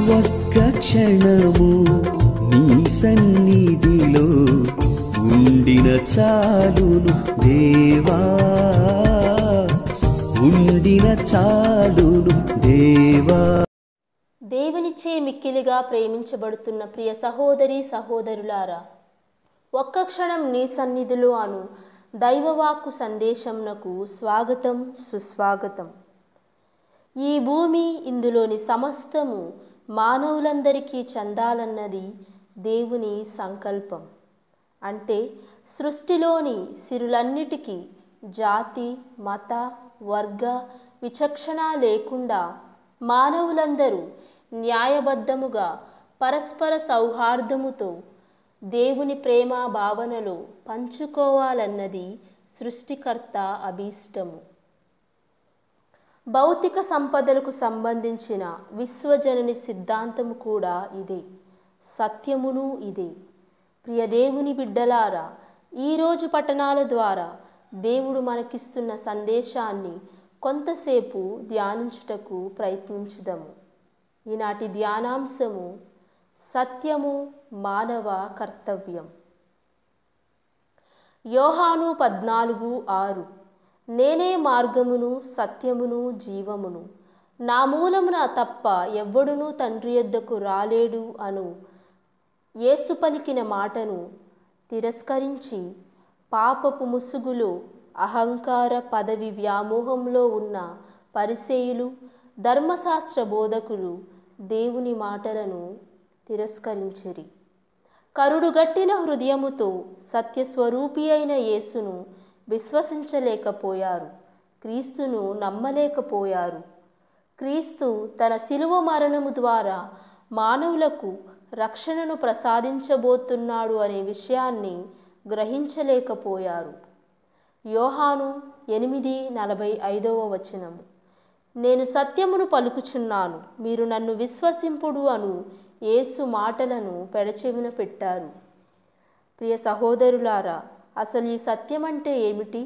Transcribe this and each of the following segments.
ఒక్క క్షణము నీ సన్నిధిలో ఉండిన చాలును దేవా ఉండిన చాలును దేవా దేవునిచే మిక్కిలిగా ప్రేమించబడుతున్న ప్రియ సహోదరి సహోదరులారా ఒక్క క్షణం నీ సన్నిధిలో అను దైవవాక్కు సందేశంనకు స్వాగతం సుస్వాగతం ఈ భూమి ఇందులోని సమస్తము మానవులందరికీ చెందాలన్నది దేవుని సంకల్పం అంటే సృష్టిలోని సిరులన్నిటికీ జాతి మత వర్గ విచక్షణ లేకుండా మానవులందరూ న్యాయబద్ధముగా పరస్పర సౌహార్దముతో దేవుని ప్రేమ భావనలో పంచుకోవాలన్నది సృష్టికర్త అభీష్టము భౌతిక సంపదలకు సంబంధించిన విశ్వజనని సిద్ధాంతము కూడా ఇదే సత్యమును ఇదే ప్రియ దేవుని బిడ్డలారా ఈరోజు పట్టణాల ద్వారా దేవుడు మనకిస్తున్న సందేశాన్ని కొంతసేపు ధ్యానించుటకు ప్రయత్నించుదాము ఈనాటి ధ్యానాంశము సత్యము మానవ కర్తవ్యం యోహాను పద్నాలుగు ఆరు నేనే మార్గమును సత్యమును జీవమును నా మూలమున తప్ప ఎవ్వడునూ తండ్రి యొద్దకు రాలేడు అను యేసు పలికిన మాటను తిరస్కరించి పాపపు ముసుగులో అహంకార పదవి వ్యామోహంలో ఉన్న పరిసేయులు ధర్మశాస్త్ర బోధకులు దేవుని మాటలను తిరస్కరించిరి కరుడుగట్టిన హృదయముతో సత్యస్వరూపి అయిన యేసును విశ్వసించలేకపోయారు క్రీస్తును నమ్మలేకపోయారు క్రీస్తు తన శిలువ మరణము ద్వారా మానవులకు రక్షణను ప్రసాదించబోతున్నాడు అనే విషయాన్ని గ్రహించలేకపోయారు యోహాను ఎనిమిది నలభై ఐదవ వచనము నేను సత్యమును పలుకుచున్నాను మీరు నన్ను విశ్వసింపుడు అను యేసు మాటలను పెడచెవిన పెట్టారు ప్రియ సహోదరులారా అసలు ఈ సత్యం అంటే ఏమిటి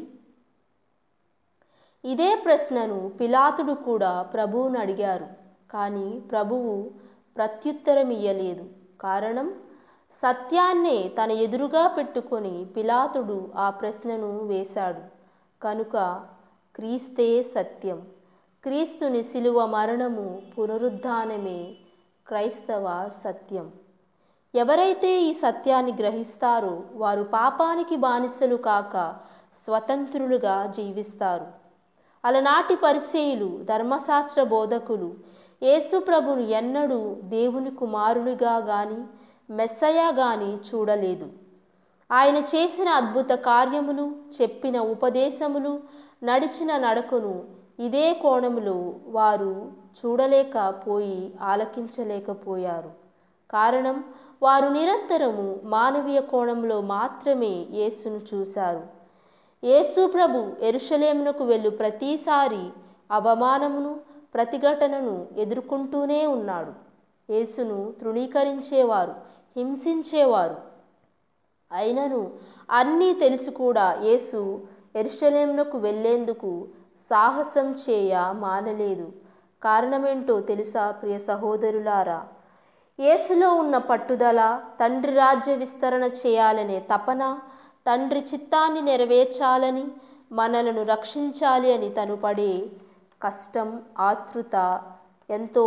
ఇదే ప్రశ్నను పిలాతుడు కూడా ప్రభువును అడిగారు కానీ ప్రభువు ప్రత్యుత్తరం ఇయ్యలేదు కారణం సత్యాన్నే తన ఎదురుగా పెట్టుకొని పిలాతుడు ఆ ప్రశ్నను వేశాడు కనుక క్రీస్తే సత్యం క్రీస్తుని శిలువ మరణము పునరుద్ధానమే క్రైస్తవ సత్యం ఎవరైతే ఈ సత్యాన్ని గ్రహిస్తారో వారు పాపానికి బానిసలు కాక స్వతంత్రులుగా జీవిస్తారు అలనాటి పరిచయులు ధర్మశాస్త్ర బోధకులు యేసుప్రభును ఎన్నడూ దేవుని కుమారునిగా గాని మెస్సయా గాని చూడలేదు ఆయన చేసిన అద్భుత కార్యములు చెప్పిన ఉపదేశములు నడిచిన నడకను ఇదే కోణములో వారు చూడలేకపోయి ఆలకించలేకపోయారు కారణం వారు నిరంతరము మానవీయ కోణంలో మాత్రమే యేసును చూశారు యేసు ప్రభు ఎరుషలేమునకు వెళ్ళు ప్రతిసారి అవమానమును ప్రతిఘటనను ఎదుర్కొంటూనే ఉన్నాడు యేసును తృణీకరించేవారు హింసించేవారు అయినను అన్నీ తెలిసి కూడా యేసు ఎరుషలేమునకు వెళ్ళేందుకు సాహసం చేయ మానలేదు కారణమేంటో తెలుసా ప్రియ సహోదరులారా యేసులో ఉన్న పట్టుదల తండ్రి రాజ్య విస్తరణ చేయాలనే తపన తండ్రి చిత్తాన్ని నెరవేర్చాలని మనలను రక్షించాలి అని తను పడే కష్టం ఆతృత ఎంతో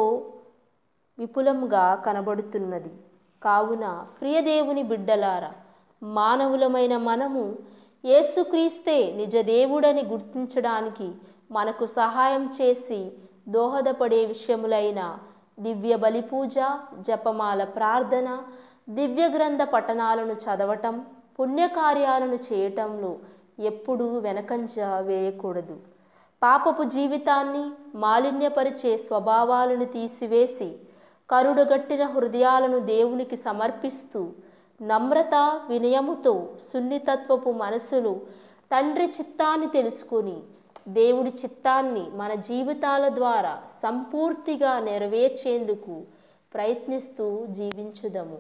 విపులంగా కనబడుతున్నది కావున ప్రియదేవుని బిడ్డలారా మానవులమైన మనము యేసుక్రీస్తే నిజ దేవుడని గుర్తించడానికి మనకు సహాయం చేసి దోహదపడే విషయములైన దివ్య బలిపూజ జపమాల ప్రార్థన దివ్య గ్రంథ పఠనాలను చదవటం పుణ్యకార్యాలను చేయటంలో ఎప్పుడూ వెనకంజ వేయకూడదు పాపపు జీవితాన్ని మాలిన్యపరిచే స్వభావాలను తీసివేసి కరుడుగట్టిన హృదయాలను దేవునికి సమర్పిస్తూ నమ్రత వినయముతో సున్నితత్వపు మనసులు తండ్రి చిత్తాన్ని తెలుసుకుని దేవుడి చిత్తాన్ని మన జీవితాల ద్వారా సంపూర్తిగా నెరవేర్చేందుకు ప్రయత్నిస్తూ జీవించుదము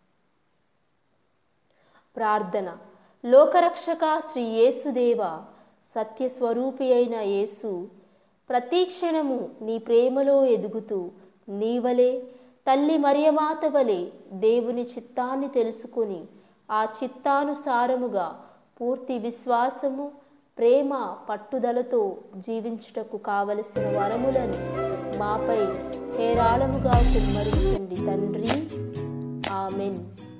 ప్రార్థన లోకరక్షక శ్రీ యేసుదేవ సత్యస్వరూపి అయిన యేసు ప్రతి క్షణము నీ ప్రేమలో ఎదుగుతూ నీవలే తల్లి మరియమాత వలె దేవుని చిత్తాన్ని తెలుసుకుని ఆ చిత్తానుసారముగా పూర్తి విశ్వాసము ప్రేమ పట్టుదలతో జీవించుటకు కావలసిన వరములను మాపై హేరాళముగా కుమ్మరించండి తండ్రి ఆమెన్